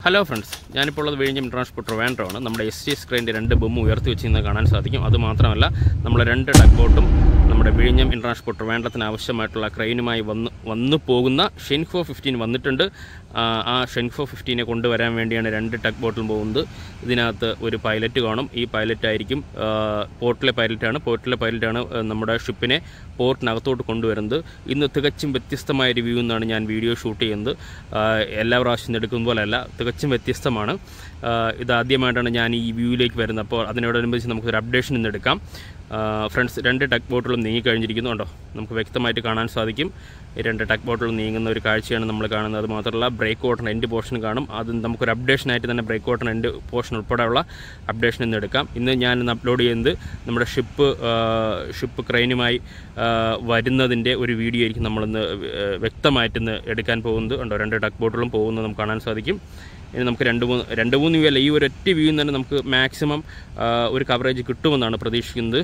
hello friends ഞാനിപ്പോൾ ഉള്ളത് വിഴിഞ്ഞം ഇൻ്റർനാഷണൽ ട്രിവാൻഡ്രമാണ് നമ്മുടെ എസ് ടി സ്ക്രീനിൻ്റെ രണ്ട് ബൊമ്മ ഉയർത്തി വെച്ചിരുന്നത് കാണാൻ സാധിക്കും അത് മാത്രമല്ല നമ്മുടെ രണ്ട് ഡക്ക് ബോട്ടും നമ്മുടെ വിഴിഞ്ഞം ഇൻ്റർനാഷണൽ ട്രിവാൻഡ്രത്തിന് ആവശ്യമായിട്ടുള്ള ക്രെയിനുമായി വന്ന് വന്നു പോകുന്ന ഷെൻഫോ ഫിഫ്റ്റീൻ വന്നിട്ടുണ്ട് ആ, ആ ഷെൻഫോ ഫിഫ്റ്റീനെ കൊണ്ടുവരാൻ വേണ്ടിയാണ് രണ്ട് ടക്ക് ബോട്ടിലും പോകുന്നത് ഇതിനകത്ത് ഒരു പൈലറ്റ് കാണും ഈ പൈലറ്റ് ആയിരിക്കും ആ, പോർട്ടിലെ പൈലറ്റാണ് പോർട്ടിലെ പൈലറ്റാണ് ആ, നമ്മുടെ ഷിപ്പിനെ പോർട്ടിനകത്തോട്ട് കൊണ്ടുവരുന്നത് ഇന്ന് തികച്ചും വ്യത്യസ്തമായ ഒരു വ്യൂ എന്നാണ് ഞാൻ വീഡിയോ ഷൂട്ട് ചെയ്യുന്നത് ആ, എല്ലാ പ്രാവശ്യം എടുക്കുന്ന പോലെയല്ല തികച്ചും വ്യത്യസ്തമാണ് ആ, ഇത് ആദ്യമായിട്ടാണ് ഞാൻ ഈ വ്യൂവിലേക്ക് വരുന്നത് അപ്പോൾ അതിനോടനുബന്ധിച്ച് നമുക്കൊരു അപ്ഡേഷൻ ഇന്ന് എടുക്കാം ഫ്രണ്ട്സ് രണ്ട് ടക്ക് ബോട്ടുകളും നീങ്ങിക്കഴിഞ്ഞിരിക്കുന്നു കണ്ടോ നമുക്ക് വ്യക്തമായിട്ട് കാണാൻ സാധിക്കും ഈ രണ്ട് ടക്ക് ബോട്ടുകളും നീങ്ങുന്ന ഒരു കാഴ്ചയാണ് നമ്മൾ കാണുന്നത് അത് മാത്രമല്ല ബ്രേക്ക് വാട്ടർ എൻഡ് പോർഷൻ കാണും അത് നമുക്കൊരു അപ്ഡേഷനായിട്ട് തന്നെ ബ്രേക്ക് വാട്ടർ എൻഡ് പോർഷൻ ഉൾപ്പെടെയുള്ള അപ്ഡേഷൻ ഇന്ന് എടുക്കാം ഇന്ന് ഞാൻ ഇന്ന് അപ്ലോഡ് ചെയ്യുന്നത് നമ്മുടെ ഷിപ്പ് ഷിപ്പ് ക്രെയിനുമായി ആ, വരുന്നതിൻ്റെ ഒരു വീഡിയോ ആയിരിക്കും നമ്മളിന്ന് ഏഹ്, വ്യക്തമായിട്ട് ഇന്ന് എടുക്കാൻ പോകുന്നത് ഉണ്ടോ രണ്ട് ടക്ക് ബോട്ടുകളും പോകുന്നത് നമുക്ക് കാണാൻ സാധിക്കും ഇനി നമുക്ക് രണ്ട് മൂന്ന് രണ്ട് മൂന്ന് വ്യൂ അല്ല ഈ ഒരു ഒറ്റ വ്യൂ തന്നെ നമുക്ക് മാക്സിമം ഒരു കവറേജ് കിട്ടുമെന്നാണ് പ്രതീക്ഷിക്കുന്നത്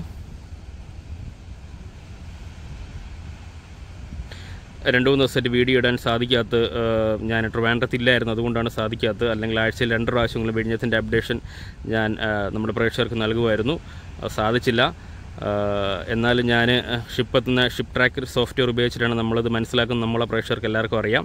രണ്ട് മൂന്ന് ദിവസമായിട്ട് വീഡിയോ ഇടാൻ സാധിക്കാത്ത ഏഹ്, ഞാൻ ട്രിവാൻഡ്രത്തില്ലായിരുന്നു അതുകൊണ്ടാണ് സാധിക്കാത്തത് അല്ലെങ്കിൽ ആഴ്ചയിൽ രണ്ട് പ്രാവശ്യങ്ങളും വിഴിഞ്ഞത്തിൻ്റെ അപ്ഡേഷൻ ഞാൻ ഏഹ്, നമ്മുടെ പ്രേക്ഷകർക്ക് നൽകുമായിരുന്നു അത് സാധിച്ചില്ല ഏഹ്, എന്നാലും ഞാൻ ഷിപ്പ് എത്തുന്ന ഷിപ്പ് ട്രാക്കർ സോഫ്റ്റ്വെയർ ഉപയോഗിച്ചിട്ടാണ് നമ്മളത് മനസ്സിലാക്കുന്നത് നമ്മളെ പ്രേക്ഷകർക്ക് എല്ലാവർക്കും അറിയാം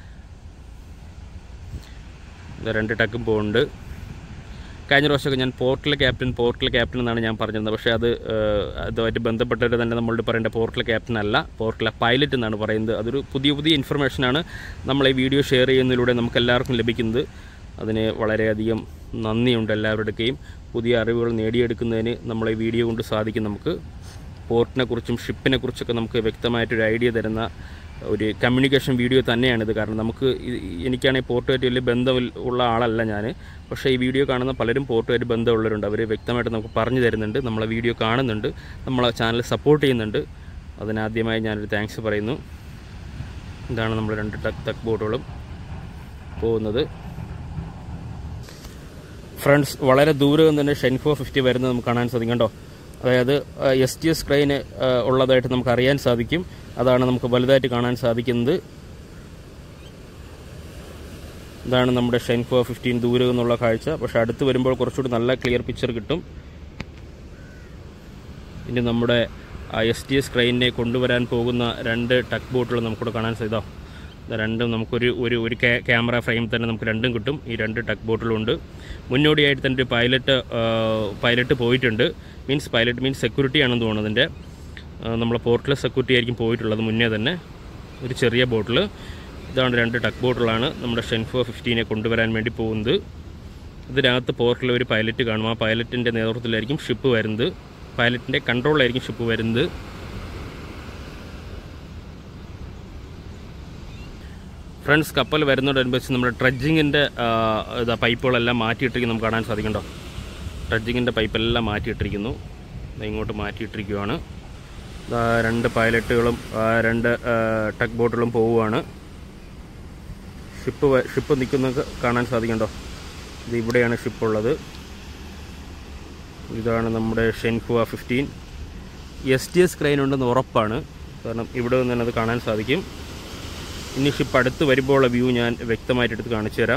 ഇത് രണ്ട് ടക്കും പോകുന്നുണ്ട് കഴിഞ്ഞ പ്രാവശ്യമൊക്കെ ഞാൻ പോർട്ടൽ ക്യാപ്റ്റൻ പോർട്ടൽ ക്യാപ്റ്റൻ എന്നാണ് ഞാൻ പറഞ്ഞിരുന്നത് പക്ഷേ അത് ഏഹ്, അതുമായിട്ട് ബന്ധപ്പെട്ടവർ തന്നെ നമ്മളോട് പറയേണ്ട പോർട്ടൽ ക്യാപ്റ്റൻ അല്ല പോർട്ടൽ പൈലറ്റ് എന്നാണ് പറയുന്നത് അതൊരു പുതിയ പുതിയ ഇൻഫർമേഷനാണ് നമ്മൾ ഈ വീഡിയോ ഷെയർ ചെയ്യുന്നതിലൂടെ നമുക്ക് എല്ലാവർക്കും ലഭിക്കുന്നത് അതിന് വളരെയധികം നന്ദിയുണ്ട് എല്ലാവരുടെയും പുതിയ അറിവുകൾ നേടിയെടുക്കുന്നതിന് നമ്മളെ ഈ വീഡിയോ കൊണ്ട് സാധിക്കും നമുക്ക് പോർട്ടിനെ കുറിച്ചും ഷിപ്പിനെ കുറിച്ചൊക്കെ നമുക്ക് വ്യക്തമായിട്ടൊരു ഐഡിയ തരുന്ന ഒരു കമ്മ്യൂണിക്കേഷൻ വീഡിയോ തന്നെയാണിത് കാരണം നമുക്ക് ഈ- എനിക്കാണെങ്കിൽ പോർട്ടുമായിട്ട് വലിയ ബന്ധം ഉള്ള ആളല്ല ഞാൻ പക്ഷേ ഈ വീഡിയോ കാണുന്ന പലരും പോർട്ടുമായിട്ട് ബന്ധമുള്ളവരുണ്ട് അവർ വ്യക്തമായിട്ട് നമുക്ക് പറഞ്ഞു തരുന്നുണ്ട് നമ്മളെ വീഡിയോ കാണുന്നുണ്ട് നമ്മളെ ചാനൽ സപ്പോർട്ട് ചെയ്യുന്നുണ്ട് അതിനാദ്യമായി ഞാനൊരു താങ്ക്സ് പറയുന്നു ഇതാണ് നമ്മൾ രണ്ട് ടക്ക് ടക്ക് ബോട്ടുകളും പോകുന്നത് ഫ്രണ്ട്സ് വളരെ ദൂരെ നിന്ന് തന്നെ ഷെൻഫോ ഫിഫ്റ്റി വരുന്നത് നമുക്ക് കാണാൻ സാധിക്കും കണ്ടോ അതായത് എസ് ടി എസ് ക്രൈന് ഉള്ളതായിട്ട് നമുക്ക് അറിയാൻ സാധിക്കും അതാണ് നമുക്ക് വലുതായിട്ട് കാണാൻ സാധിക്കുന്നത് ഇതാണ് നമ്മുടെ ഷെൻഫോ ഫിഫ്റ്റീൻ ദൂരെ നിന്നുള്ള കാഴ്ച പക്ഷെ അടുത്ത് വരുമ്പോൾ കുറച്ചുകൂടി നല്ല ക്ലിയർ പിക്ചർ കിട്ടും ഇനി നമ്മുടെ എസ് ടി എസ് ക്രൈനെ കൊണ്ടുവരാൻ പോകുന്ന രണ്ട് ടക്ക് ബോട്ടുകൾ നമുക്കിവിടെ കാണാൻ സാധിതോ ഇത് രണ്ടും നമുക്കൊരു ഒരു ഒരു ക്യാ- ക്യാമറ ഫ്രെയിം തന്നെ നമുക്ക് രണ്ടും കിട്ടും ഈ രണ്ട് ടക്ക് ബോട്ടുകളുണ്ട് മുന്നോടിയായിട്ട് തന്നെ ഒരു പൈലറ്റ് പൈലറ്റ് പോയിട്ടുണ്ട് മീൻസ് പൈലറ്റ് മീൻസ് സെക്യൂരിറ്റി ആണെന്ന് തോന്നുന്നു അതിൻ്റെ നമ്മളെ പോർട്ടിലെ സെക്യൂരിറ്റി ആയിരിക്കും പോയിട്ടുള്ളത് മുന്നേ തന്നെ ഒരു ചെറിയ ബോട്ടിൽ ഇതാണ് രണ്ട് ടക്ക് ബോട്ടുകളാണ് നമ്മുടെ ഷെൻഫോ ഫിഫ്റ്റീനെ കൊണ്ടുവരാൻ വേണ്ടി പോകുന്നത് ഇതിനകത്ത് പോർട്ടിൽ ഒരു പൈലറ്റ് കാണും ആ പൈലറ്റിൻ്റെ നേതൃത്വത്തിലായിരിക്കും ഷിപ്പ് വരുന്നത് പൈലറ്റിൻ്റെ കൺട്രോളിലായിരിക്കും ഷിപ്പ് വരുന്നത് ഫ്രണ്ട്സ് കപ്പൽ വരുന്നതോടനുബന്ധിച്ച് നമ്മുടെ ട്രഡ്ജിങ്ങിൻ്റെ ഇതാ പൈപ്പുകളെല്ലാം മാറ്റിയിട്ടിരിക്കുന്നു നമുക്ക് കാണാൻ സാധിക്കണ്ടോ ട്രഡ്ജിങ്ങിൻ്റെ പൈപ്പെല്ലാം മാറ്റിയിട്ടിരിക്കുന്നു ദാ ഇങ്ങോട്ട് മാറ്റിയിട്ടിരിക്കുവാണ് ദാ രണ്ട് പൈലറ്റുകളും ആ, രണ്ട് ടക്ക് ബോട്ടുകളും പോവുകയാണ് ഷിപ്പ് വ- ഷിപ്പ് നിൽക്കുന്നത് കാണാൻ സാധിക്കണ്ടോ ഇത് ഇവിടെയാണ് ഷിപ്പ് ഉള്ളത് ഇതാണ് നമ്മുടെ Zhenhua fifteen S T S crane ഉണ്ടെന്ന് ഉറപ്പാണ് കാരണം ഇവിടെ നിന്ന് തന്നെ അത് കാണാൻ സാധിക്കും ഇനി ഷിപ്പ് അടുത്ത് വരുമ്പോഴുള്ള വ്യൂ ഞാൻ വ്യക്തമായിട്ട് എടുത്ത് കാണിച്ചു തരാം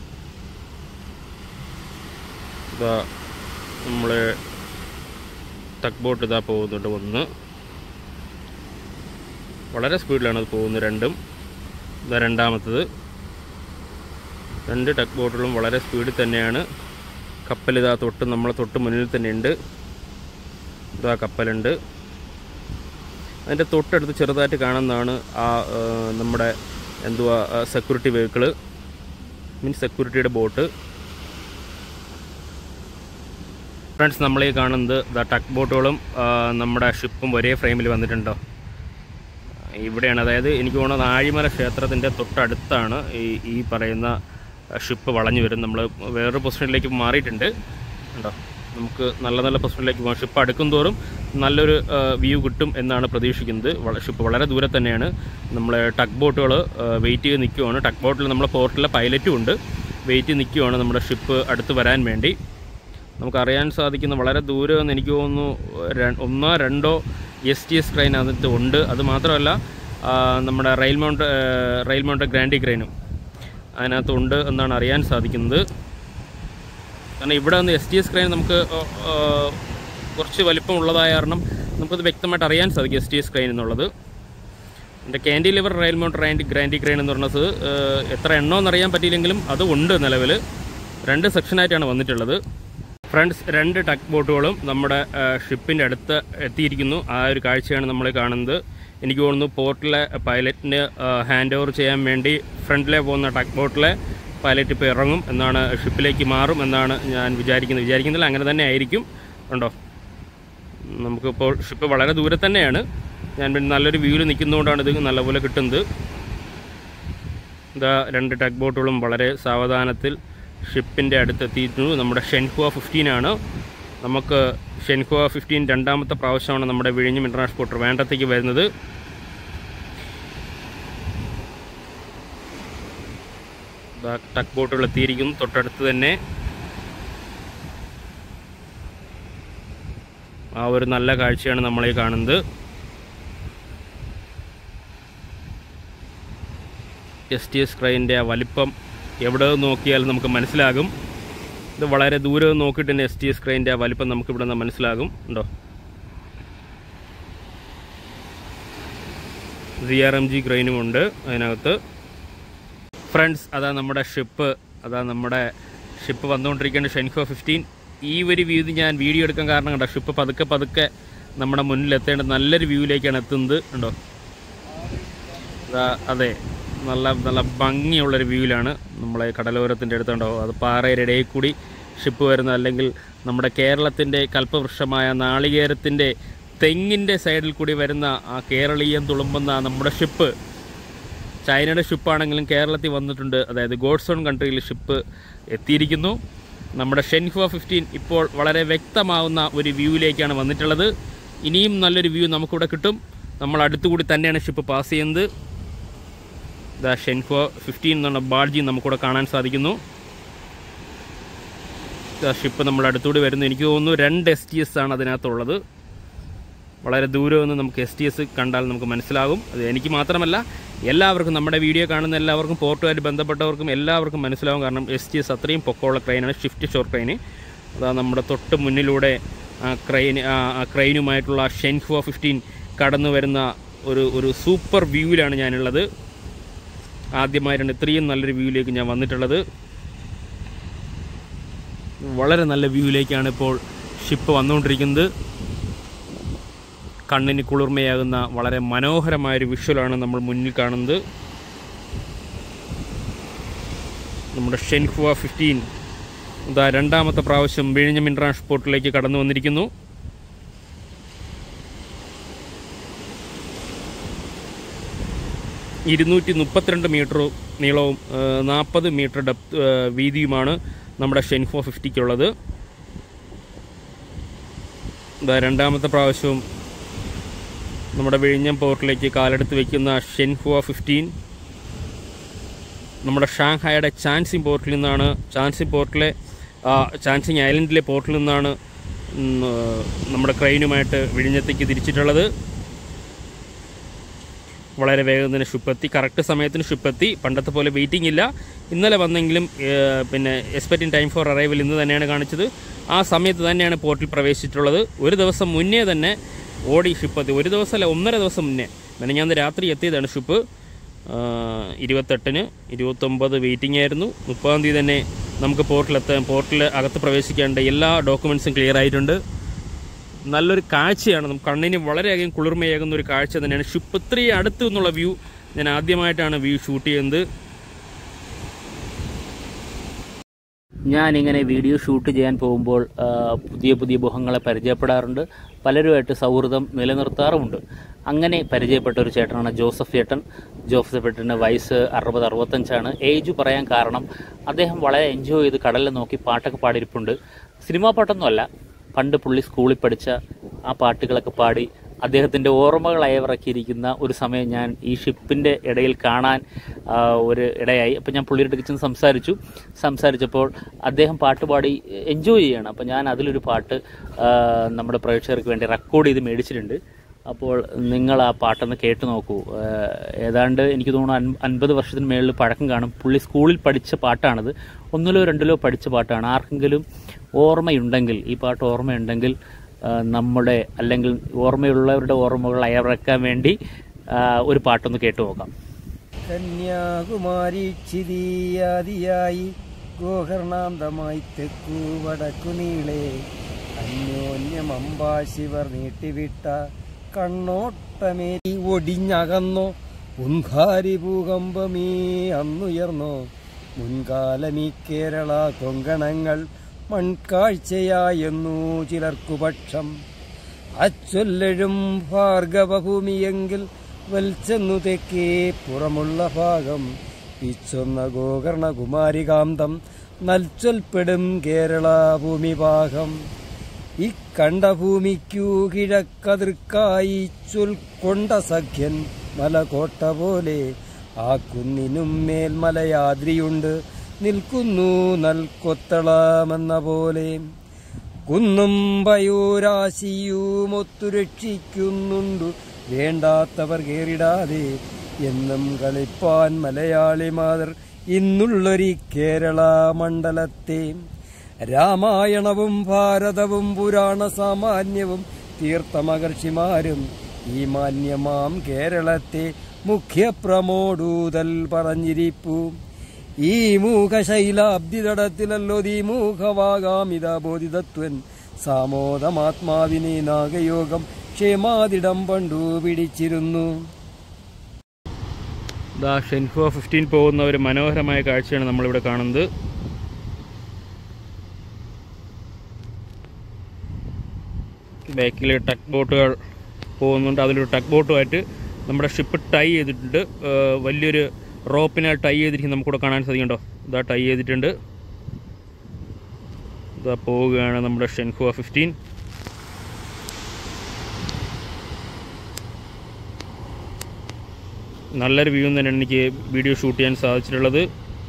ഇതാ നമ്മൾ ടക്ക് ബോട്ട് ഇതാ പോകുന്നുണ്ട് ഒന്ന് വളരെ സ്പീഡിലാണ് അത് പോകുന്നത് രണ്ടും ഇതാ രണ്ടാമത്തത് രണ്ട് ടക്ക് ബോട്ടുകളും വളരെ സ്പീഡിൽ തന്നെയാണ് കപ്പൽ ഇതാ തൊട്ട് നമ്മളെ തൊട്ട് മുന്നിൽ തന്നെ ഉണ്ട് ഇതാ കപ്പലുണ്ട് അതിൻ്റെ തൊട്ടടുത്ത് ചെറുതായിട്ട് കാണുന്നതാണ് ആ ആ, നമ്മുടെ എന്തുവാ സെക്യൂരിറ്റി വെഹിക്കിള് മീൻസ് സെക്യൂരിറ്റിയുടെ ബോട്ട് ഫ്രണ്ട്സ് നമ്മളീ കാണുന്നത് ദ ടക്ക് ബോട്ടുകളും ആ, നമ്മുടെ ഷിപ്പും ഒരേ ഫ്രെയിമിൽ വന്നിട്ടുണ്ടോ ഇവിടെയാണ് അതായത് എനിക്ക് തോന്നുന്നത് ആഴിമല ക്ഷേത്രത്തിൻ്റെ തൊട്ടടുത്താണ് ഈ ഈ പറയുന്ന ഷിപ്പ് വളഞ്ഞു വരും നമ്മൾ വേറൊരു പൊസിഷനിലേക്ക് മാറിയിട്ടുണ്ട് ഉണ്ടോ നമുക്ക് നല്ല നല്ല പൊസിഷനിലേക്ക് പോകാം ഷിപ്പ് അടുക്കും തോറും നല്ലൊരു വ്യൂ കിട്ടും എന്നാണ് പ്രതീക്ഷിക്കുന്നത് വള- ഷിപ്പ് വളരെ ദൂരെ തന്നെയാണ് നമ്മൾ ടക്ക് ബോട്ടുകൾ വെയിറ്റ് ചെയ്ത് നിൽക്കുവാണ് ടക്ക് ബോട്ടിൽ നമ്മുടെ പോർട്ടിലെ പൈലറ്റും ഉണ്ട് വെയിറ്റ് ചെയ്ത് നിൽക്കുവാണ് നമ്മുടെ ഷിപ്പ് അടുത്ത് വരാൻ വേണ്ടി നമുക്കറിയാൻ സാധിക്കുന്ന വളരെ ദൂരെ നിന്ന് എനിക്ക് തോന്നുന്നു ര- ഒന്നോ രണ്ടോ എസ് ടി എസ് ക്രൈൻ അതിനകത്ത് ഉണ്ട് അത് മാത്രമല്ല ആ, നമ്മുടെ rail mount rail mount gantry ക്രൈനും അതിനകത്തുണ്ട് എന്നാണ് അറിയാൻ സാധിക്കുന്നത് കാരണം ഇവിടെ നിന്ന് എസ് ടി എസ് ക്രൈൻ നമുക്ക് ആ, ആ, കുറച്ച് വലിപ്പമുള്ളതായ കാരണം നമുക്കത് വ്യക്തമായിട്ട് അറിയാൻ സാധിക്കും എസ് ടി എസ് ക്രൈൻ എന്നുള്ളത് എൻ്റെ cantilever rail mount gantry gantry crane എന്ന് പറഞ്ഞത് ഏഹ്, എത്ര എണ്ണമെന്ന് അറിയാൻ പറ്റിയില്ലെങ്കിലും അത് ഉണ്ട് നിലവിൽ രണ്ട് സെക്ഷനായിട്ടാണ് വന്നിട്ടുള്ളത് ഫ്രണ്ട്സ് രണ്ട് ടക്ക് ബോട്ടുകളും നമ്മുടെ ഷിപ്പിൻ്റെ അടുത്ത് എത്തിയിരിക്കുന്നു ആ ഒരു കാഴ്ചയാണ് നമ്മൾ കാണുന്നത് എനിക്ക് തോന്നുന്നു പോർട്ടിലെ പൈലറ്റിന് ഹാൻഡ് ഓവർ ചെയ്യാൻ വേണ്ടി ഫ്രണ്ടിലെ പോകുന്ന ടക്ക് ബോട്ടിലെ പൈലറ്റ് ഇപ്പോൾ ഇറങ്ങും എന്നാണ് ഷിപ്പിലേക്ക് മാറും എന്നാണ് ഞാൻ വിചാരിക്കുന്നത് വിചാരിക്കുന്നില്ല അങ്ങനെ തന്നെ ആയിരിക്കും ഉണ്ടോ നമുക്കിപ്പോൾ ഷിപ്പ് വളരെ ദൂരെ തന്നെയാണ് ഞാൻ പിന്നെ നല്ലൊരു വ്യൂവിൽ നിൽക്കുന്നതുകൊണ്ടാണ് ഇത് നല്ലപോലെ കിട്ടുന്നത് ഇതാ രണ്ട് ടഗ് ബോട്ടുകളും വളരെ സാവധാനത്തിൽ ഷിപ്പിൻ്റെ അടുത്തെത്തിയിരുന്നു നമ്മുടെ ഷെൻഹുവ ഫിഫ്റ്റീൻ ആണ് നമുക്ക് ഷെൻഹുവ ഫിഫ്റ്റീൻ രണ്ടാമത്തെ പ്രാവശ്യമാണ് നമ്മുടെ വിഴിഞ്ഞം ഇൻ്റർനാഷണൽ പോർട്ട് വേണ്ടത്തേക്ക് വരുന്നത് ദാ ടഗ് ബോട്ടുകൾ എത്തിയിരിക്കുന്നു തൊട്ടടുത്ത് തന്നെ ആ ഒരു നല്ല കാഴ്ചയാണ് നമ്മളീ കാണുന്നത് എസ് ടി എസ് ക്രൈൻ്റെ ആ വലിപ്പം എവിടെ നിന്ന് നോക്കിയാലും നമുക്ക് മനസ്സിലാകും ഇത് വളരെ ദൂരെ നിന്ന് നോക്കിയിട്ട് തന്നെ എസ് ടി എസ് ക്രൈൻ്റെ ആ വലിപ്പം നമുക്ക് ഇവിടെ നിന്ന് മനസ്സിലാകും ഉണ്ടോ സി ആർ എം ജി ക്രെയിനും ഉണ്ട് അതിനകത്ത് ഫ്രണ്ട്സ് അതാ നമ്മുടെ ഷിപ്പ് അതാ നമ്മുടെ ഷിപ്പ് വന്നുകൊണ്ടിരിക്കേണ്ട ഷെൻഹോ ഫിഫ്റ്റീൻ ഈ ഒരു വ്യൂ ഞാൻ വീഡിയോ എടുക്കാൻ കാരണം കണ്ടോ ഷിപ്പ് പതുക്കെ പതുക്കെ നമ്മുടെ മുന്നിൽ എത്തേണ്ട നല്ലൊരു വ്യൂവിലേക്കാണ് എത്തുന്നത് ഉണ്ടോ ദാ അതെ നല്ല നല്ല ഭംഗിയുള്ളൊരു വ്യൂവിലാണ് നമ്മളെ കടലോരത്തിൻ്റെ അടുത്തുണ്ടോ അത് പാറയുടെ ഇടയിൽ കൂടി ഷിപ്പ് വരുന്ന അല്ലെങ്കിൽ നമ്മുടെ കേരളത്തിൻ്റെ കൽപ്പവൃക്ഷമായ നാളികേരത്തിൻ്റെ തെങ്ങിൻ്റെ സൈഡിൽ കൂടി വരുന്ന ആ കേരളീയം തുളുമ്പുന്ന നമ്മുടെ ഷിപ്പ് ചൈനയുടെ ഷിപ്പാണെങ്കിലും കേരളത്തിൽ വന്നിട്ടുണ്ട് അതായത് ഗോഡ്സോൺ കൺട്രിയിൽ ഷിപ്പ് എത്തിയിരിക്കുന്നു നമ്മുടെ ഷെൻഹുവ ഫിഫ്റ്റീൻ ഇപ്പോൾ വളരെ വ്യക്തമാവുന്ന ഒരു വ്യൂവിലേക്കാണ് വന്നിട്ടുള്ളത് ഇനിയും നല്ലൊരു വ്യൂ നമുക്കിവിടെ കിട്ടും നമ്മൾ അടുത്തുകൂടി തന്നെയാണ് ഷിപ്പ് പാസ് ചെയ്യുന്നത് ദ ഷെൻഹുവ ഫിഫ്റ്റീൻ എന്നുള്ള ബാഡ്ജി നമുക്കിവിടെ കാണാൻ സാധിക്കുന്നു ഷിപ്പ് നമ്മുടെ അടുത്തുകൂടി വരുന്നു എനിക്ക് തോന്നുന്നു രണ്ട് എസ് ടി എസ് ആണ് അതിനകത്തുള്ളത് വളരെ ദൂരെ നിന്ന് നമുക്ക് എസ് ടി എസ് കണ്ടാൽ നമുക്ക് മനസ്സിലാകും അത് എനിക്ക് മാത്രമല്ല എല്ലാവർക്കും നമ്മുടെ വീഡിയോ കാണുന്ന എല്ലാവർക്കും പോർട്ടുമായിട്ട് ബന്ധപ്പെട്ടവർക്കും എല്ലാവർക്കും മനസ്സിലാവും കാരണം എസ് ടി എസ് അത്രയും പൊക്കമുള്ള ക്രെയിനാണ് ഷിഫ്റ്റ് ഷോർ ക്രെയിന് അതാ നമ്മുടെ തൊട്ട് മുന്നിലൂടെ ആ ക്രെയിൻ ആ ക്രെയിനുമായിട്ടുള്ള ഷെൻഹുവ ഫിഫ്റ്റീൻ കടന്നു വരുന്ന ഒരു ഒരു സൂപ്പർ വ്യൂവിലാണ് ഞാനുള്ളത് ആദ്യമായിട്ടാണ് ഇത്രയും നല്ലൊരു വ്യൂവിലേക്ക് ഞാൻ വന്നിട്ടുള്ളത് വളരെ നല്ല വ്യൂവിലേക്കാണ് ഇപ്പോൾ ഷിപ്പ് വന്നുകൊണ്ടിരിക്കുന്നത് കണ്ണിന് കുളിർമയാകുന്ന വളരെ മനോഹരമായൊരു വിഷ്വലാണ് നമ്മൾ മുന്നിൽ കാണുന്നത് നമ്മുടെ ഷെൻഹുവ ഫിഫ്റ്റീൻ ഇതാ രണ്ടാമത്തെ പ്രാവശ്യം വിഴിഞ്ഞം ഇൻ്റർനാഷണൽ പോർട്ടിലേക്ക് കടന്നു വന്നിരിക്കുന്നു ഇരുന്നൂറ്റി മുപ്പത്തിരണ്ട് മീറ്റർ നീളവും നാൽപ്പത് മീറ്റർ ഡെപ്ത് വീതിയുമാണ് നമ്മുടെ ഷെൻഹോ ഫിഫ്റ്റിക്കുള്ളത് ഇതാ രണ്ടാമത്തെ പ്രാവശ്യവും നമ്മുടെ വിഴിഞ്ഞം പോർട്ടിലേക്ക് കാലെടുത്ത് വയ്ക്കുന്ന ഷെൻഹുവ ഫിഫ്റ്റീൻ നമ്മുടെ ഷാങ്ഹായുടെ ചാൻസിങ് പോർട്ടിൽ നിന്നാണ് ചാൻസിങ് പോർട്ടിലെ ആ, ചാൻസിങ് ഐലൻഡിലെ പോർട്ടിൽ നിന്നാണ് ഉം, ആ, നമ്മുടെ ക്രെയിനുമായിട്ട് വിഴിഞ്ഞത്തേക്ക് തിരിച്ചിട്ടുള്ളത് വളരെ വേഗം തന്നെ ഷിപ്പെത്തി കറക്റ്റ് സമയത്തിന് ഷിപ്പെത്തി പണ്ടത്തെ പോലെ വെയിറ്റിംഗ് ഇല്ല ഇന്നലെ വന്നെങ്കിലും ഏഹ്, പിന്നെ എക്സ്പെക്റ്റിംഗ് ടൈം ഫോർ അറൈവൽ ഇന്ന് തന്നെയാണ് കാണിച്ചത് ആ സമയത്ത് തന്നെയാണ് പോർട്ടിൽ പ്രവേശിച്ചിട്ടുള്ളത് ഒരു ദിവസം മുന്നേ തന്നെ ഓടി ഷിപ്പെത്തി ഒരു ദിവസമല്ല ഒന്നര ദിവസം മുന്നേ മെനഞ്ഞാന്ന് രാത്രി എത്തിയതാണ് ഷിപ്പ് ആഹ്, ഇരുപത്തെട്ടിന് ഇരുപത്തൊമ്പത് വെയിറ്റിംഗ് ആയിരുന്നു മുപ്പതാം തീയതി തന്നെ നമുക്ക് പോർട്ടിലെത്താൻ പോർട്ടിൽ അകത്ത് പ്രവേശിക്കേണ്ട എല്ലാ ഡോക്യുമെൻസും ക്ലിയർ ആയിട്ടുണ്ട് നല്ലൊരു കാഴ്ചയാണ് നമുക്ക് കണ്ണിന് വളരെയധികം കുളിർമയാകുന്ന ഒരു കാഴ്ച തന്നെയാണ് ഷിപ്പ് ഇത്രയും അടുത്ത് നിന്നുള്ള വ്യൂ ഞാൻ ആദ്യമായിട്ടാണ് വ്യൂ ഷൂട്ട് ചെയ്യുന്നത് ഞാനിങ്ങനെ വീഡിയോ ഷൂട്ട് ചെയ്യാൻ പോകുമ്പോൾ ആ, പുതിയ പുതിയ മുഖങ്ങളെ പരിചയപ്പെടാറുണ്ട് പലരുമായിട്ട് സൗഹൃദം നിലനിർത്താറുമുണ്ട് അങ്ങനെ പരിചയപ്പെട്ട ഒരു ചേട്ടനാണ് ജോസഫ് ചേട്ടൻ ജോസഫ് ചേട്ടൻ്റെ വയസ്സ് അറുപത് അറുപത്തഞ്ചാണ് ഏജ് പറയാൻ കാരണം അദ്ദേഹം വളരെ എൻജോയ് ചെയ്ത് കടലിൽ നോക്കി പാട്ടൊക്കെ പാടിയിരിപ്പുണ്ട് സിനിമാ പാട്ടൊന്നുമല്ല പണ്ട് പുള്ളി സ്കൂളിൽ പഠിച്ച ആ പാട്ടുകളൊക്കെ പാടി അദ്ദേഹത്തിൻ്റെ ഓർമ്മകൾ അയവിറക്കിയിരിക്കുന്ന ഒരു സമയം ഞാൻ ഈ ഷിപ്പിൻ്റെ ഇടയിൽ കാണാൻ ആ, ഒരു ഇടയായി അപ്പോൾ ഞാൻ പുള്ളിയുടെ അടുത്ത് ചെന്ന് സംസാരിച്ചു സംസാരിച്ചപ്പോൾ അദ്ദേഹം പാട്ട് പാടി എൻജോയ് ചെയ്യണം അപ്പോൾ ഞാൻ അതിലൊരു പാട്ട് ആ, നമ്മുടെ പ്രേക്ഷകർക്ക് വേണ്ടി റെക്കോർഡ് ചെയ്ത് മേടിച്ചിട്ടുണ്ട് അപ്പോൾ നിങ്ങൾ ആ പാട്ടൊന്ന് കേട്ട് നോക്കൂ ഏഹ് ഏതാണ്ട് എനിക്ക് തോന്നുന്നു അൻ- അൻപത് വർഷത്തിന് മേളിൽ പഴക്കം കാണും പുള്ളി സ്കൂളിൽ പഠിച്ച പാട്ടാണത് ഒന്നിലോ രണ്ടിലോ പഠിച്ച പാട്ടാണ് ആർക്കെങ്കിലും ഓർമ്മയുണ്ടെങ്കിൽ ഈ പാട്ട് ഓർമ്മയുണ്ടെങ്കിൽ ആ, നമ്മുടെ അല്ലെങ്കിൽ ഓർമ്മയുള്ളവരുടെ ഓർമ്മകൾ അയവിറക്കാൻ വേണ്ടി ആ, ഒരു പാട്ടൊന്ന് കേട്ടു നോക്കാം കന്യാകുമാരി ക്ഷിതീയാദിയായി ഗോകർണാന്തമായി തെക്കു വടക്കു നീളെ അന്യോന്യം അമ്പാശിവർ നീട്ടിവിട്ട കണ്ണോട്ടമേരി ഒടിഞ്ഞകന്നോ ഉൻകാരി ഭൂകമ്പമേ അന്നുയർന്നോ മുൻകാലമീ കേരള കൊങ്കണങ്ങൾ മൺകാഴ്ചയായെന്നു ചിലർക്കു പക്ഷം അച്ചൊല്ലഴും ഭാർഗവഭൂമിയെങ്കിൽ വൽച്ചെന്നു തെക്കേ പുറമുള്ള ഭാഗം പിച്ചൊന്ന ഗോകർണകുമാരികാന്തം നൽച്ചൊൽപ്പെടും കേരള ഭൂമിഭാഗം ഇക്കണ്ട ഭൂമിക്കു കിഴക്കതിർക്കായി ചൊൽക്കൊണ്ട സഖ്യൻ മലകോട്ട പോലെ ആ കുന്നിനും മേൽ മലയാദ്രിയുണ്ട് നിൽക്കുന്നു നൽകൊത്തളമെന്ന പോലെ കുന്നും പയോരാശിയുമൊത്തു രക്ഷിക്കുന്നുണ്ടു വേണ്ടാത്തവർ കേറിടാതെ എന്നും കളിപ്പാൻ മലയാളി മാതർ ഇന്നുള്ളൊരു കേരള മണ്ഡലത്തെ രാമായണവും ഭാരതവും പുരാണ സാമാന്യവും തീർത്ഥമഹർഷിമാരും ഈ മാന്യമാം കേരളത്തെ മുഖ്യ പ്രമോടൂതൽ പറഞ്ഞിരിപ്പൂ ഈ മൂഖശൈലാബ്ദി തടത്തിലല്ലോ ദീമൂഖവാകാമിത ബോധിതത്വൻ സാമോദമാത്മാവിനെ നാഗയോഗം ക്ഷേമാതിടം പണ്ടു പിടിച്ചിരുന്നു ദാ ഷെൻഹുവ ഫിഫ്റ്റീൻ പോകുന്ന ഒരു മനോഹരമായ കാഴ്ചയാണ് നമ്മളിവിടെ കാണുന്നത് ബാക്കിൽ ടക്ക് ബോട്ടുകൾ പോകുന്നുണ്ട് അതിലൊരു ടക്ക് ബോട്ടുമായിട്ട് നമ്മുടെ ഷിപ്പ് ടൈ ചെയ്തിട്ടുണ്ട് ഏഹ് വലിയൊരു റോപ്പിനാൽ ടൈ ചെയ്തിരിക്കും നമുക്കിവിടെ കാണാൻ സാധിക്കുന്നുണ്ടോ ഇതാ ടൈ ചെയ്തിട്ടുണ്ട് ഇതാ പോവുകയാണ് നമ്മുടെ ഷെൻഹുവ ഫിഫ്റ്റീൻ നല്ലൊരു വ്യൂ തന്നെയാണ് എനിക്ക് വീഡിയോ ഷൂട്ട് ചെയ്യാൻ സാധിച്ചിട്ടുള്ളത്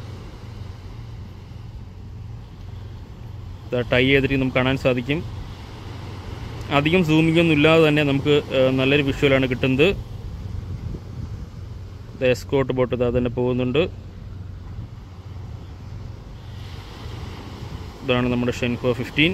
ഇതാ ടൈ ചെയ്തിട്ട് നമുക്ക് കാണാൻ സാധിക്കും അധികം സൂമിംഗ് ഒന്നും ഇല്ലാതെ തന്നെ നമുക്ക് ഏഹ്, നല്ലൊരു വിഷ്വലാണ് കിട്ടുന്നത് എസ്കോട്ട് ബോട്ട് ഇതാ തന്നെ പോകുന്നുണ്ട് ഇതാണ് നമ്മുടെ ഷെൻഹോ ഫിഫ്റ്റീൻ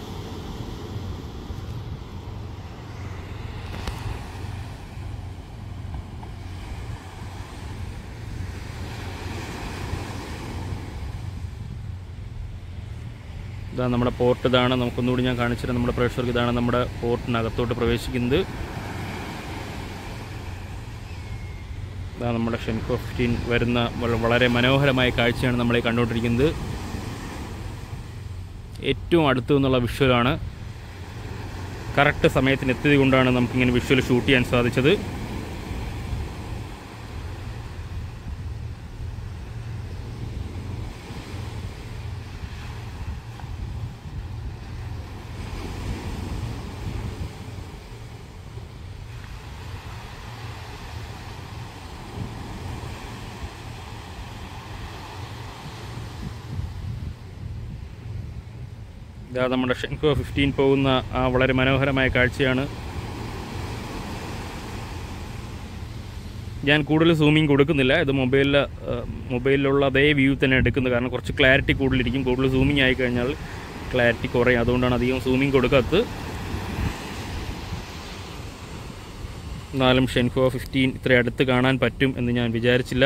ഇതാ നമ്മുടെ പോർട്ട് ഇതാണ് നമുക്കൊന്നുകൂടി ഞാൻ കാണിച്ചിട്ട് നമ്മുടെ പ്രേക്ഷകർക്ക് ഇതാണ് നമ്മുടെ പോർട്ടിനകത്തോട്ട് പ്രവേശിക്കുന്നത് ഇതാ നമ്മുടെ ഷെൻകോ ഫിഫ്റ്റീൻ വരുന്ന വള- വളരെ മനോഹരമായ കാഴ്ചയാണ് നമ്മളീ കണ്ടുകൊണ്ടിരിക്കുന്നത് ഏറ്റവും അടുത്തു നിന്നുള്ള വിഷ്വലാണ് കറക്റ്റ് സമയത്തിന് എത്തിയത് കൊണ്ടാണ് നമുക്കിങ്ങനെ വിഷ്വൽ ഷൂട്ട് ചെയ്യാൻ സാധിച്ചത് ഇതാ നമ്മുടെ ഷെൻകോ ഫിഫ്റ്റീൻ പോകുന്ന ആ വളരെ മനോഹരമായ കാഴ്ചയാണ് ഞാൻ കൂടുതൽ സൂമിങ് കൊടുക്കുന്നില്ല ഇത് മൊബൈലിൽ മൊബൈലിലുള്ള അതേ വ്യൂ തന്നെ എടുക്കുന്നത് കാരണം കുറച്ച് ക്ലാരിറ്റി കൂടുതലിരിക്കും കൂടുതൽ സൂമിങ് ആയി കഴിഞ്ഞാൽ ക്ലാരിറ്റി കുറയും അതുകൊണ്ടാണ് അധികം സൂമിങ് കൊടുക്കാത്തത് എന്നാലും ഷെൻകോ ഫിഫ്റ്റീൻ ഇത്ര അടുത്ത് കാണാൻ പറ്റും എന്ന് ഞാൻ വിചാരിച്ചില്ല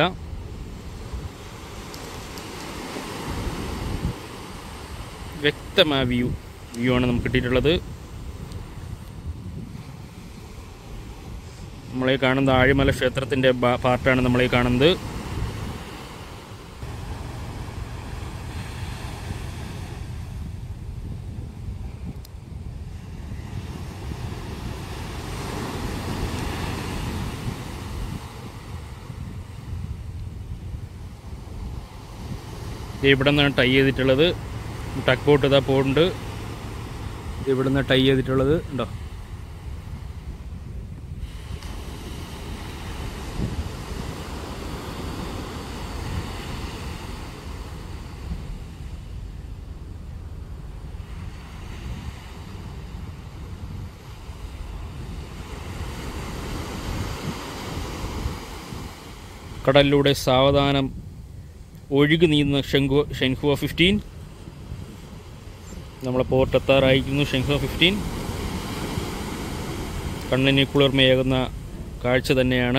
വ്യക്തമായ വ്യൂ വ്യൂ ആണ് നമുക്ക് കിട്ടിയിട്ടുള്ളത് നമ്മളീ കാണുന്ന ആഴിമല ക്ഷേത്രത്തിൻ്റെ പാർട്ടാണ് നമ്മളീ കാണുന്നത് ദേ ഇവിടെ നിന്നാണ് ടൈ ചെയ്തിട്ടുള്ളത് ടക്ക് ബോട്ട് ഇതാ പോകുന്നുണ്ട് ഇത് ഇവിടെ നിന്ന് ടൈ ചെയ്തിട്ടുള്ളത് ഉണ്ടോ കടലിലൂടെ സാവധാനം ഒഴുകി നീങ്ങുന്ന ഷെങ്കു ഷെൻഹുവ ഫിഫ്റ്റീൻ നമ്മളെ പോർട്ട് എത്താറായിരിക്കുന്നു ഷെൻഹുവ ഫിഫ്റ്റീൻ കണ്ണിന് കുളിർമയേകുന്ന കാഴ്ച തന്നെയാണ്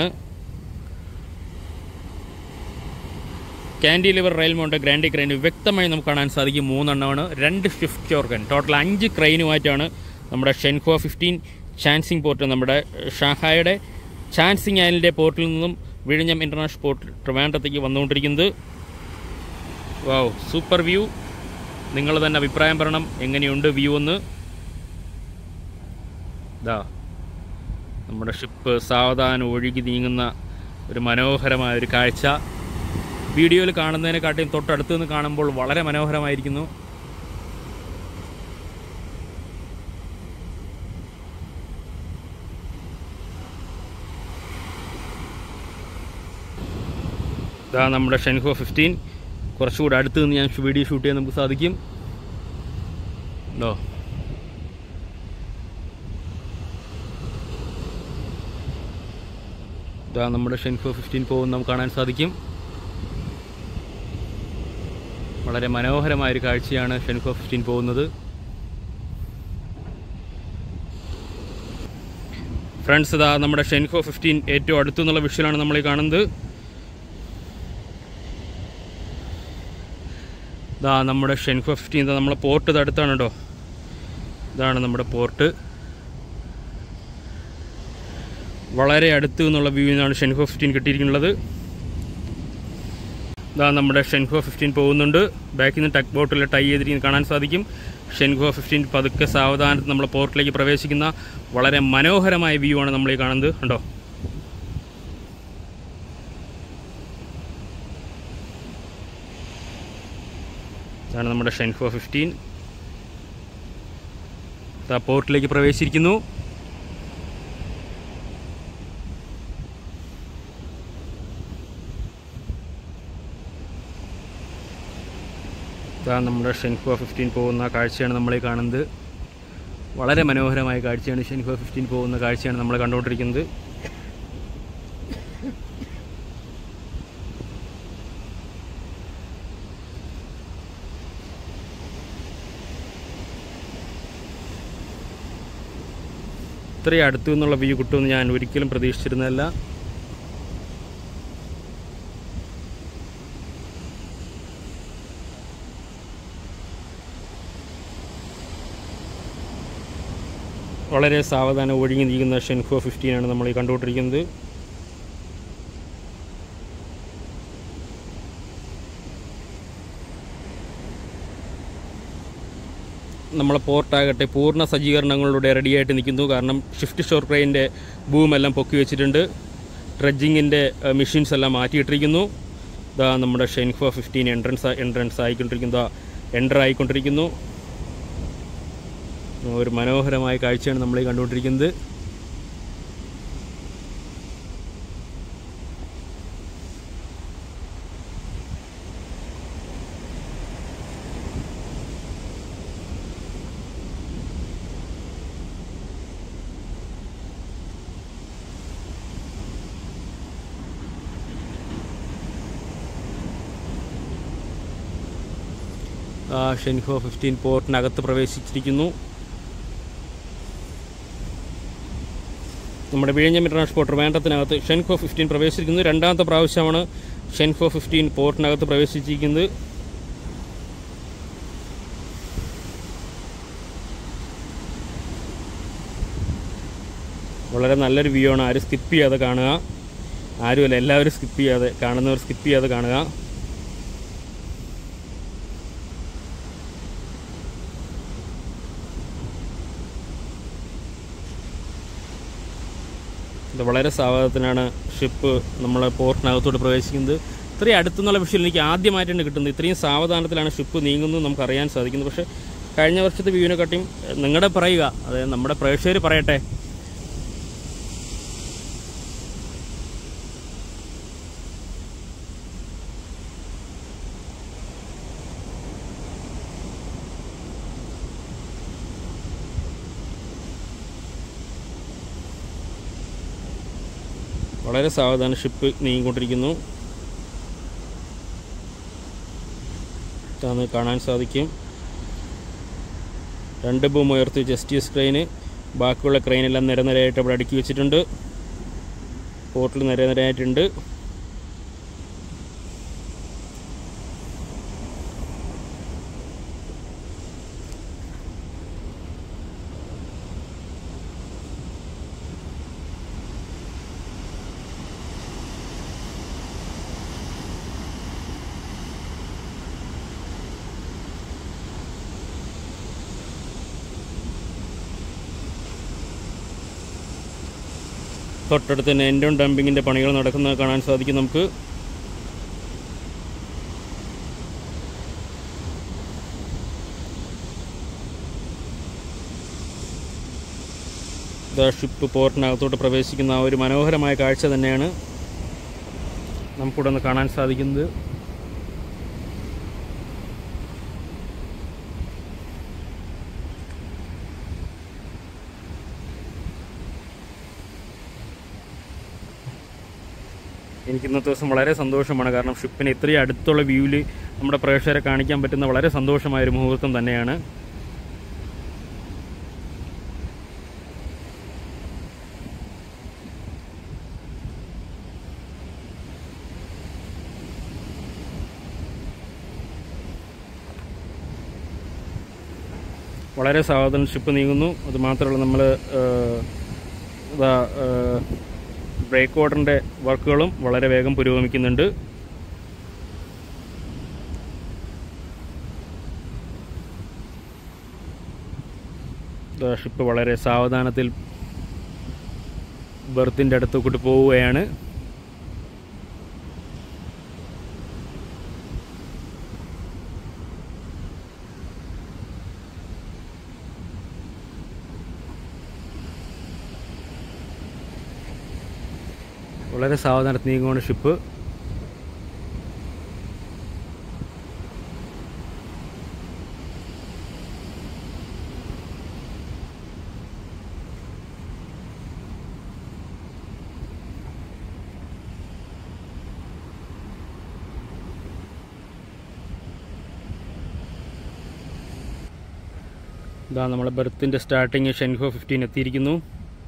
കാൻഡിലിവർ റെയിൽമോണ്ട് ഗ്രാൻഡി ക്രെയിൻ വ്യക്തമായി നമുക്ക് കാണാൻ സാധിക്കും മൂന്നെണ്ണമാണ് രണ്ട് ഷിഫ്റ്റ് ഓർഗൻ ടോട്ടൽ അഞ്ച് ക്രെയിനുമായിട്ടാണ് നമ്മുടെ ഷെൻഹുവ ഫിഫ്റ്റീൻ ചാൻസിങ് പോർട്ട് നമ്മുടെ ഷാഹായുടെ ചാൻസിങ് ഐലൻഡിൻ്റെ പോർട്ടിൽ നിന്നും വിഴിഞ്ഞം ഇൻ്റർനാഷണൽ പോർട്ട് ട്രിവാൻഡ്രത്തേക്ക് വന്നുകൊണ്ടിരിക്കുന്നത് വാവ് സൂപ്പർ വ്യൂ നിങ്ങൾ തന്നെ അഭിപ്രായം പറയണം എങ്ങനെയുണ്ട് വ്യൂ എന്ന് ഇതാ നമ്മുടെ ഷിപ്പ് സാവധാനം ഒഴുകി നീങ്ങുന്ന ഒരു മനോഹരമായ ഒരു കാഴ്ച വീഡിയോയിൽ കാണുന്നതിനെക്കാട്ടിയും തൊട്ടടുത്ത് നിന്ന് കാണുമ്പോൾ വളരെ മനോഹരമായിരിക്കുന്നു ഇതാ നമ്മുടെ ഷെൻഹോ ഫിഫ്റ്റീൻ കുറച്ചുകൂടെ അടുത്ത് നിന്ന് ഞാൻ വീഡിയോ ഷൂട്ട് ചെയ്യാൻ നമുക്ക് സാധിക്കും ഉണ്ടോ ഇതാ നമ്മുടെ ഷെൻഹോ ഫിഫ്റ്റീൻ പോകുന്ന നമുക്ക് കാണാൻ സാധിക്കും വളരെ മനോഹരമായൊരു കാഴ്ചയാണ് ഷെൻഹോ ഫിഫ്റ്റീൻ പോകുന്നത് ഫ്രണ്ട്സ് ഇതാ നമ്മുടെ ഷെൻഹോ ഫിഫ്റ്റീൻ ഏറ്റവും അടുത്തു നിന്നുള്ള വിഷ്വലാണ് നമ്മൾ ഈ കാണുന്നത് ഇതാ നമ്മുടെ ഷെൻഹോ ഫിഫ്റ്റീൻ ഇതാ നമ്മളെ പോർട്ട് ഇത് അടുത്താണ് കേട്ടോ ഇതാണ് നമ്മുടെ പോർട്ട് വളരെ അടുത്ത് നിന്നുള്ള വ്യൂവിനാണ് ഷെൻഹോ ഫിഫ്റ്റീൻ കിട്ടിയിരിക്കുന്നത് ഇതാ നമ്മുടെ ഷെൻഹോ ഫിഫ്റ്റീൻ പോകുന്നുണ്ട് ബാക്കിൽ നിന്ന് ടക്ക് ബോട്ടിൽ ടൈ ചെയ്തിരിക്കുന്നത് കാണാൻ സാധിക്കും ഷെൻഹോ ഫിഫ്റ്റീൻ പതുക്കെ സാവധാനത്തിൽ നമ്മളെ പോർട്ടിലേക്ക് പ്രവേശിക്കുന്ന വളരെ മനോഹരമായ വ്യൂ ആണ് നമ്മൾ ഈ കാണുന്നത് കണ്ടോ ഇതാണ് നമ്മുടെ ഷെൻഹോ ഫിഫ്റ്റീൻ ഇതാ പോർട്ടിലേക്ക് പ്രവേശിച്ചിരിക്കുന്നു ഇതാ നമ്മുടെ ഷെൻഹുവ ഫിഫ്റ്റീൻ പോകുന്ന കാഴ്ചയാണ് നമ്മളീ കാണുന്നത് വളരെ മനോഹരമായ കാഴ്ചയാണ് ഷെൻഹുവ ഫിഫ്റ്റീൻ പോകുന്ന കാഴ്ചയാണ് നമ്മൾ കണ്ടുകൊണ്ടിരിക്കുന്നത് ഇത്രയും അടുത്തു നിന്നുള്ള വ്യൂ കിട്ടുമെന്ന് ഞാൻ ഒരിക്കലും പ്രതീക്ഷിച്ചിരുന്നതല്ല വളരെ സാവധാനം ഒഴുകി നീങ്ങുന്ന ഷെൻഹോ ഫിഫ്റ്റീനാണ് നമ്മൾ ഈ കണ്ടുകൊണ്ടിരിക്കുന്നത് നമ്മളെ പോർട്ടാകട്ടെ പൂർണ്ണ സജ്ജീകരണങ്ങളുടെ റെഡിയായിട്ട് നിൽക്കുന്നു കാരണം ഷിഫ്റ്റ് ഷോർ ക്രെയിൻ്റെ ബൂമെല്ലാം പൊക്കി വെച്ചിട്ടുണ്ട് ഡ്രഡ്ജിങ്ങിൻ്റെ മെഷീൻസ് എല്ലാം മാറ്റിയിട്ടിരിക്കുന്നു ഇതാ നമ്മുടെ ഷെൻഹോ ഫിഫ്റ്റീൻ എൻട്രൻസ് എൻട്രൻസ് ആയിക്കൊണ്ടിരിക്കുന്നു എൻ്റർ ആയിക്കൊണ്ടിരിക്കുന്നു ഒരു മനോഹരമായ കാഴ്ചയാണ് നമ്മൾ ഈ കണ്ടുകൊണ്ടിരിക്കുന്നത് ആ, ഷെൻഹോ ഫിഫ്റ്റീൻ പോർട്ടിനകത്ത് പ്രവേശിച്ചിരിക്കുന്നു നമ്മുടെ വിഴിഞ്ഞം ഇൻ്റർനാഷണൽ പോർട്ട് ട്രിവാൻഡ്രത്തിനകത്ത് ഷെൻഹോ ഫിഫ്റ്റീൻ പ്രവേശിച്ചിരിക്കുന്നു രണ്ടാമത്തെ പ്രാവശ്യമാണ് ഷെൻഹോ ഫിഫ്റ്റീൻ പോർട്ടിനകത്ത് പ്രവേശിച്ചിരിക്കുന്നത് വളരെ നല്ലൊരു വ്യൂ ആണ് ആരും സ്കിപ്പ് ചെയ്യാതെ കാണുക ആരുമല്ല എല്ലാവരും സ്കിപ്പ് ചെയ്യാതെ കാണുന്നവർ സ്കിപ്പ് ചെയ്യാതെ കാണുക ഇത് വളരെ സാവധാനത്തിനാണ് ഷിപ്പ് നമ്മളെ പോർട്ടിനകത്തോട്ട് പ്രവേശിക്കുന്നത് ഇത്രയും അടുത്തുനിന്നുള്ള വിഷയം എനിക്ക് ആദ്യമായിട്ടാണ് കിട്ടുന്നത് ഇത്രയും സാവധാനത്തിലാണ് ഷിപ്പ് നീങ്ങുന്നത് നമുക്ക് അറിയാൻ സാധിക്കുന്നത് പക്ഷേ കഴിഞ്ഞ വർഷത്തെ വ്യൂവിനെക്കാട്ടിയും എഹ്, നിങ്ങളുടെ പറയുക അതായത് നമ്മുടെ പ്രേക്ഷകർ പറയട്ടെ വളരെ സാവധാനം ഷിപ്പ് നീങ്ങിക്കൊണ്ടിരിക്കുന്നു ഇതാണ് കാണാൻ സാധിക്കും രണ്ട് ബൂം ഉയർത്തി വെച്ച് എസ് ടി എസ് ക്രെയിന് ബാക്കിയുള്ള ക്രെയിനെല്ലാം നിരനിരയായിട്ട് അവിടെ അടുക്കി വെച്ചിട്ടുണ്ട് പോർട്ടിൽ നിരനിരയായിട്ടുണ്ട് തൊട്ടടുത്ത് തന്നെ എൻഡോൺ ഡംപിങ്ങിൻ്റെ പണികൾ നടക്കുന്നത് കാണാൻ സാധിക്കും നമുക്ക് ദ ഷിപ്പ് പോർട്ടിനകത്തോട്ട് പ്രവേശിക്കുന്ന ആ ഒരു മനോഹരമായ കാഴ്ച തന്നെയാണ് നമുക്കിവിടെ ഒന്ന് കാണാൻ സാധിക്കുന്നത് എനിക്ക് ഇന്നത്തെ ദിവസം വളരെ സന്തോഷമാണ് കാരണം ഷിപ്പിന് ഇത്രയും അടുത്തുള്ള വ്യൂവിൽ നമ്മുടെ പ്രേക്ഷകരെ കാണിക്കാൻ പറ്റുന്ന വളരെ സന്തോഷമായ ഒരു മുഹൂർത്തം തന്നെയാണ് വളരെ സാവധാനം ഷിപ്പ് നീങ്ങുന്നു അത് മാത്രമല്ല നമ്മൾ ഇതാ ബ്രേക്ക് വാട്ടറിൻ്റെ വർക്കുകളും വളരെ വേഗം പുരോഗമിക്കുന്നുണ്ട് ദാ ഷിപ്പ് വളരെ സാവധാനത്തിൽ ബെർത്തിൻ്റെ അടുത്തേക്കൂട്ട് പോവുകയാണ് വളരെ സാവധാനത്തിൽ നീങ്ങുകയാണ് ഷിപ്പ് ഇതാ നമ്മളെ ബെർത്തിൻ്റെ സ്റ്റാർട്ടിങ് ഷെൻഹോ ഫിഫ്റ്റീൻ എത്തിയിരിക്കുന്നു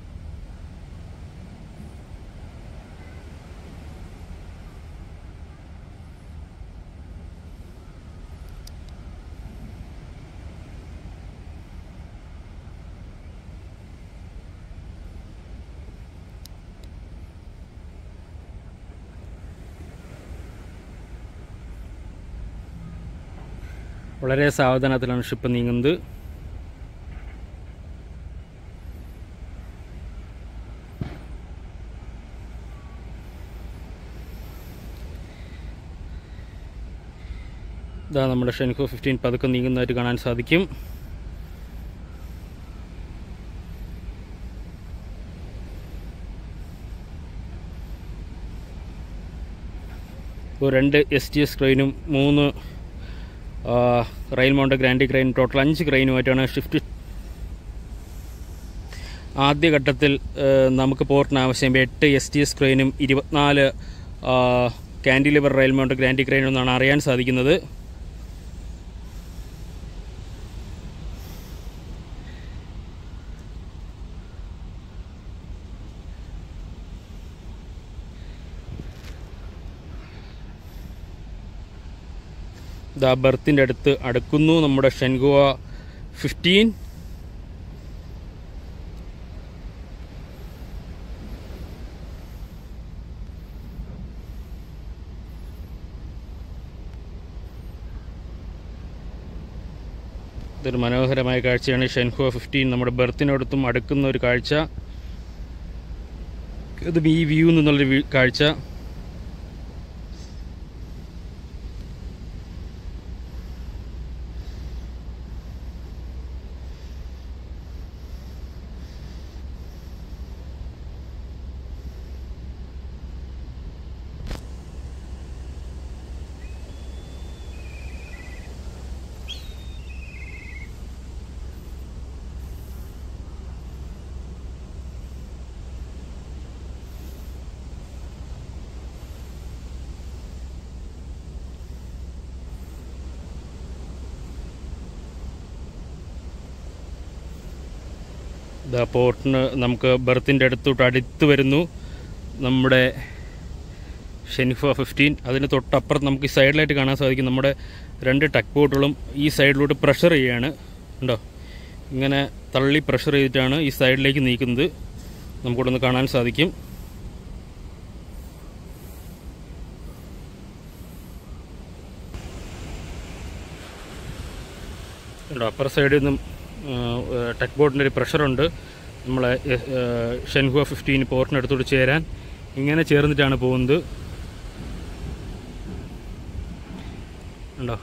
വളരെ സാവധാനത്തിലാണ് ഷിപ്പ് നീങ്ങുന്നത് ഇതാ നമ്മുടെ ഷെൻഹോ ഫിഫ്റ്റീൻ പതുക്കെ നീങ്ങുന്നതായിട്ട് കാണാൻ സാധിക്കും ഇപ്പോൾ രണ്ട് എസ് ടി എസ് ക്രെയിനും മൂന്ന് rail mount gantry crane total അഞ്ച് ക്രെയിനുമായിട്ടാണ് ഷിഫ്റ്റ് ആദ്യഘട്ടത്തിൽ ഏഹ്, നമുക്ക് പോർട്ടിന് ആവശ്യം എട്ട് എസ് ടി എസ് ക്രെയിനും ഇരുപത്തിനാല് കാൻഡിലിവർ റെയിൽ മൗണ്ട് ഗ്രാൻഡി ക്രെയിനും എന്നാണ് അറിയാൻ സാധിക്കുന്നത് ദാ ബർത്തിൻ്റെ അടുത്ത് അടുക്കുന്നു നമ്മുടെ ഷെൻഗുവ ഫിഫ്റ്റീൻ ഇതൊരു മനോഹരമായ കാഴ്ചയാണ് ഷെൻഹുവ ഫിഫ്റ്റീൻ നമ്മുടെ ബർത്തിനടുത്തും അടുക്കുന്ന ഒരു കാഴ്ച ഇത് ഈ വ്യൂ നിന്നുള്ളൊരു വ്യൂ- കാഴ്ച ഇതാ പോർട്ടിന് നമുക്ക് ബർത്തിൻ്റെ അടുത്തോട്ട് അടുത്ത് വരുന്നു നമ്മുടെ ഷെനിഫ ഫിഫ്റ്റീൻ അതിന് തൊട്ടപ്പുറത്ത് നമുക്ക് ഈ സൈഡിലായിട്ട് കാണാൻ സാധിക്കും നമ്മുടെ രണ്ട് ടക്ക് ബോട്ടുകളും ഈ സൈഡിലോട്ട് പ്രഷർ ചെയ്യാണ് ഉണ്ടോ ഇങ്ങനെ തള്ളി പ്രഷർ ചെയ്തിട്ടാണ് ഈ സൈഡിലേക്ക് നീക്കുന്നത് നമുക്കിവിടെ ഒന്ന് കാണാൻ സാധിക്കും ഉണ്ടോ അപ്പുറ സൈഡിൽ നിന്നും ടെക് ബോട്ടിൻ്റെ ഒരു പ്രഷറുണ്ട് നമ്മളെ ഷെൻഹുവ ഫിഫ്റ്റീൻ പോർട്ടിനടുത്തോട്ട് ചേരാൻ ഇങ്ങനെ ചേർന്നിട്ടാണ് പോകുന്നത് ഉണ്ടോ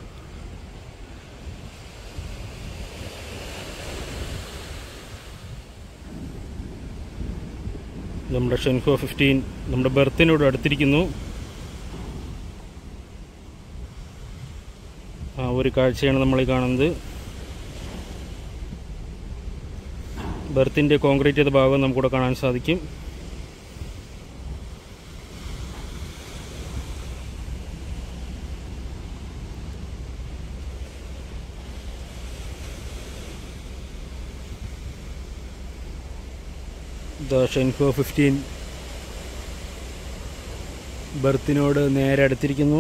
നമ്മുടെ ഷെൻഹുവ ഫിഫ്റ്റീൻ നമ്മുടെ ബർത്തിനോട് അടുത്തിരിക്കുന്നു ആ ഒരു കാഴ്ചയാണ് നമ്മൾ ഈ കാണുന്നത് ബർത്തിൻ്റെ കോൺക്രീറ്റ് ചെയ്ത ഭാഗം നമുക്കിവിടെ കാണാൻ സാധിക്കും ദ ഷെൻഹോ ഫിഫ്റ്റീൻ ബർത്തിനോട് നേരെ അടുത്തിരിക്കുന്നു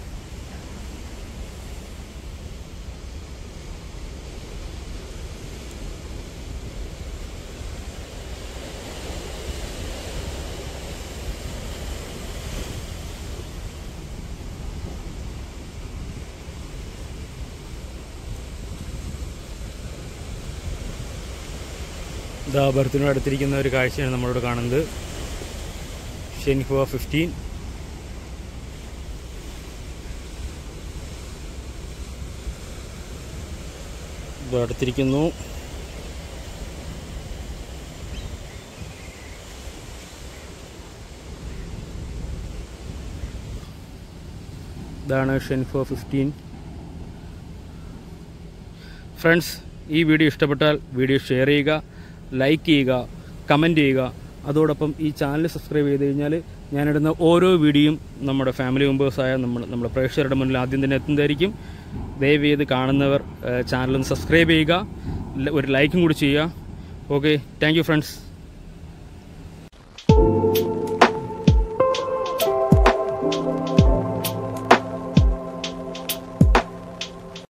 ദാ ബർത്തിനോട് അടുത്തിരിക്കുന്ന ഒരു കാഴ്ചയാണ് നമ്മളിവിടെ കാണുന്നത് ഷെൻഹുവ ഫിഫ്റ്റീൻ ഇത് അടുത്തിരിക്കുന്നു ഇതാണ് ഷെൻഹുവ ഫിഫ്റ്റീൻ ഫ്രണ്ട്സ് ഈ വീഡിയോ ഇഷ്ടപ്പെട്ടാൽ വീഡിയോ ഷെയർ ചെയ്യുക ലൈക്ക് ചെയ്യുക കമൻറ്റ് ചെയ്യുക അതോടൊപ്പം ഈ ചാനൽ സബ്സ്ക്രൈബ് ചെയ്ത് കഴിഞ്ഞാൽ ഞാനിടുന്ന ഓരോ വീഡിയോയും നമ്മുടെ ഫാമിലി മെമ്പേഴ്സായ നമ്മൾ നമ്മുടെ പ്രേക്ഷകരുടെ മുന്നിൽ ആദ്യം തന്നെ എത്തുന്നതായിരിക്കും ദയവ് ചെയ്ത് കാണുന്നവർ ചാനലൊന്ന് സബ്സ്ക്രൈബ് ചെയ്യുക ല- ഒരു ലൈക്കും കൂടി ചെയ്യുക ഓക്കെ താങ്ക് യു ഫ്രണ്ട്സ്